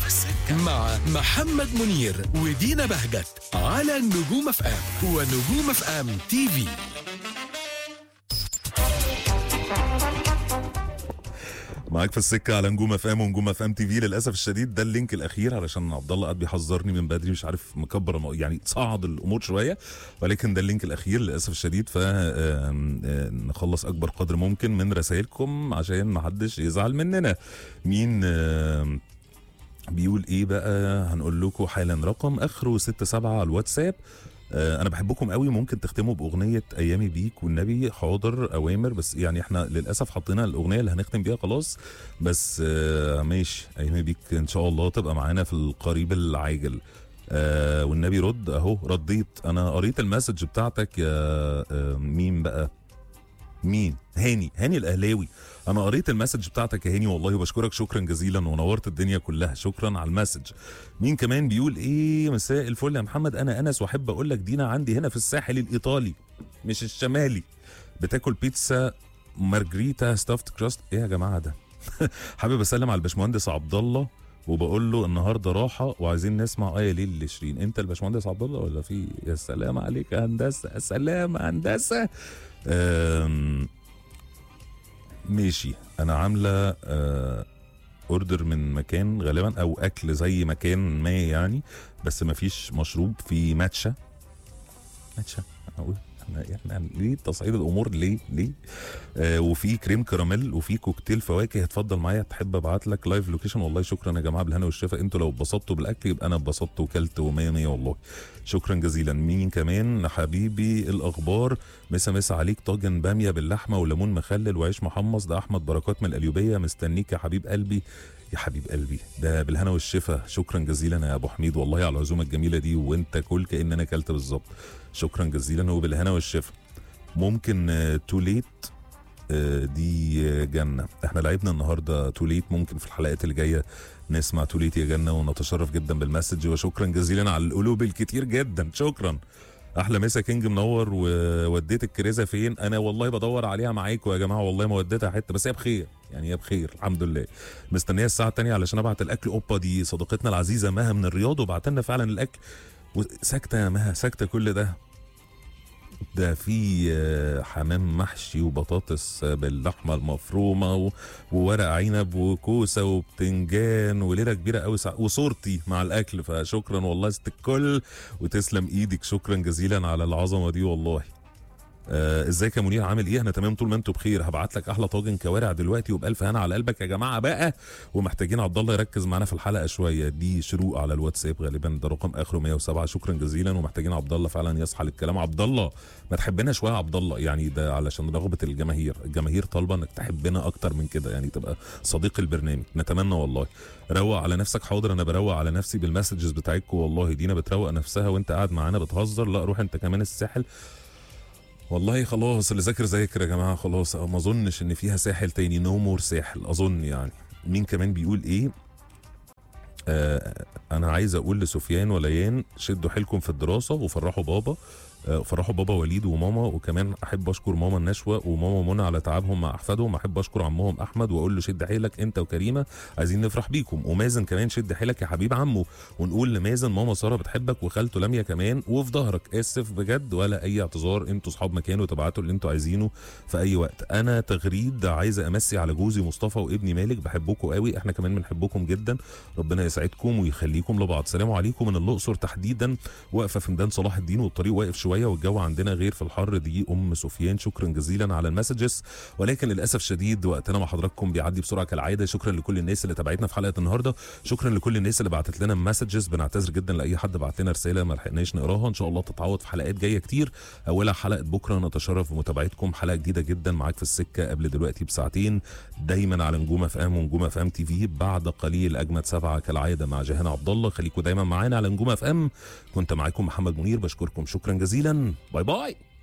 في السكة مع محمد منير ودينا بهجت على نجوم اف ام ونجوم اف ام تي في معاك في السكه على نجوم اف ام ونجوم اف ام تي في للاسف الشديد ده اللينك الاخير علشان عبد الله قاعد بيحذرني من بدري مش عارف مكبر المو- يعني صعد الامور شويه ولكن ده اللينك الاخير للاسف الشديد ف آم، آه، نخلص اكبر قدر ممكن من رسائلكم عشان ما حدش يزعل مننا مين آم، بيقول ايه بقى هنقول لكم حالا رقم اخره 67 على الواتساب آه، انا بحبكم قوي ممكن تختموا باغنيه ايامي بيك والنبي حاضر اوامر بس يعني احنا للاسف حطينا الاغنيه اللي هنختم بيها خلاص بس آه، ماشي ايامي بيك ان شاء الله تبقى معانا في القريب العاجل آه والنبي رد اهو رديت انا قريت المسج بتاعتك يا آه مين بقى مين هاني هاني الاهلاوي انا قريت المسج بتاعتك يا هاني والله وبشكرك شكرا جزيلا ونورت الدنيا كلها شكرا على المسج مين كمان بيقول ايه مساء الفل يا محمد انا انس واحب اقول لك دينا عندي هنا في الساحل الايطالي مش الشمالي بتاكل بيتزا مارجريتا ستافت كراست ايه يا جماعه ده حابب اسلم على الباشمهندس عبد الله وبقول له النهارده راحه وعايزين نسمع اه يا ليل لشيرين انت الباشمهندس عبد الله ولا في يا سلام عليك يا هندسه يا سلام يا هندسه أم، ماشي انا عامله آه، اوردر من مكان غالبا او اكل زي مكان ما يعني بس ما فيش مشروب في ماتشا ماتشا اقول احنا احنا ليه تصعيد الامور ليه ليه آه وفي كريم كراميل وفي كوكتيل فواكه اتفضل معايا تحب ابعت لك لايف لوكيشن والله شكرا يا جماعه بالهنا والشفا انتوا لو اتبسطتوا بالاكل يبقى انا اتبسطت وكلت ومية مية والله شكرا جزيلا مين كمان حبيبي الاخبار مسا مسا عليك طاجن باميه باللحمه وليمون مخلل وعيش محمص ده احمد بركات من القليوبيه مستنيك يا حبيب قلبي يا حبيب قلبي ده بالهنا والشفا شكرا جزيلا يا ابو حميد والله على العزومه الجميله دي وانت كل كان انا اكلت بالظبط شكرا جزيلا وبالهنا والشفا ممكن توليت دي آه، جنة احنا لعبنا النهاردة توليت ممكن في الحلقات اللي جاية نسمع توليت يا جنة ونتشرف جدا بالمسج وشكرا جزيلا على القلوب الكتير جدا شكرا احلى مسا كينج منور ووديت الكريزه فين انا والله بدور عليها معاكم يا جماعه والله ما وديتها حته بس هي بخير يعني هي بخير الحمد لله مستنيه الساعه الثانيه علشان ابعت الاكل اوبا دي صديقتنا العزيزه مها من الرياض وبعت لنا فعلا الاكل وساكته يا مها ساكته كل ده ده في آه، حمام محشي وبطاطس آه، باللحمه المفرومه و- وورق عنب وكوسه وبتنجان وليله كبيره قوي سع... وصورتي مع الاكل فشكرا والله ست الكل وتسلم ايدك شكرا جزيلا على العظمه دي والله آه، ازيك يا منير عامل ايه انا تمام طول ما انتوا بخير هبعت لك احلى طاجن كوارع دلوقتي وبالف هنا على قلبك يا جماعه بقى ومحتاجين عبد الله يركز معانا في الحلقه شويه دي شروق على الواتساب غالبا ده رقم اخره 107 شكرا جزيلا ومحتاجين عبد الله فعلا يصحى للكلام عبد الله ما تحبنا شويه يا عبد الله يعني ده علشان رغبه الجماهير الجماهير طالبه انك تحبنا اكتر من كده يعني تبقى صديق البرنامج نتمنى والله روق على نفسك حاضر انا بروق على نفسي بالمسجز بتاعتكم والله دينا بتروق نفسها وانت قاعد معانا بتهزر لا روح انت كمان الساحل والله خلاص اللي ذاكر ذاكر يا جماعه خلاص ما اظنش ان فيها ساحل تاني نو مور ساحل اظن يعني مين كمان بيقول ايه آه انا عايز اقول لسفيان وليان شدوا حيلكم في الدراسه وفرحوا بابا آه، فرحوا بابا وليد وماما وكمان احب اشكر ماما النشوه وماما منى على تعبهم مع احفادهم احب اشكر عمهم احمد واقول له شد حيلك انت وكريمه عايزين نفرح بيكم ومازن كمان شد حيلك يا حبيب عمه ونقول لمازن ماما ساره بتحبك وخالته لميا كمان وفي ظهرك اسف بجد ولا اي اعتذار انتوا اصحاب مكان وتبعتوا اللي انتوا عايزينه في اي وقت انا تغريد عايزه امسي على جوزي مصطفى وابني مالك بحبكم قوي احنا كمان بنحبكم جدا ربنا يسعدكم ويخليكم لبعض سلام عليكم من الاقصر تحديدا واقفه في ميدان صلاح الدين والطريق واقف شويه والجو عندنا غير في الحر دي ام سفيان شكرا جزيلا على المسجز ولكن للاسف شديد وقتنا مع حضراتكم بيعدي بسرعه كالعاده شكرا لكل الناس اللي تابعتنا في حلقه النهارده شكرا لكل الناس اللي بعتت لنا مسجز بنعتذر جدا لاي حد بعت لنا رساله ما لحقناش نقراها ان شاء الله تتعوض في حلقات جايه كتير اولها حلقه بكره نتشرف بمتابعتكم حلقه جديده جدا معاك في السكه قبل دلوقتي بساعتين دايما على نجوم اف ام ونجوم اف ام تي في بعد قليل اجمد سبعه كالعاده مع جهان عبد الله خليكم دايما معانا على نجوم اف ام كنت معاكم محمد منير بشكركم شكرا جزيلا باي باي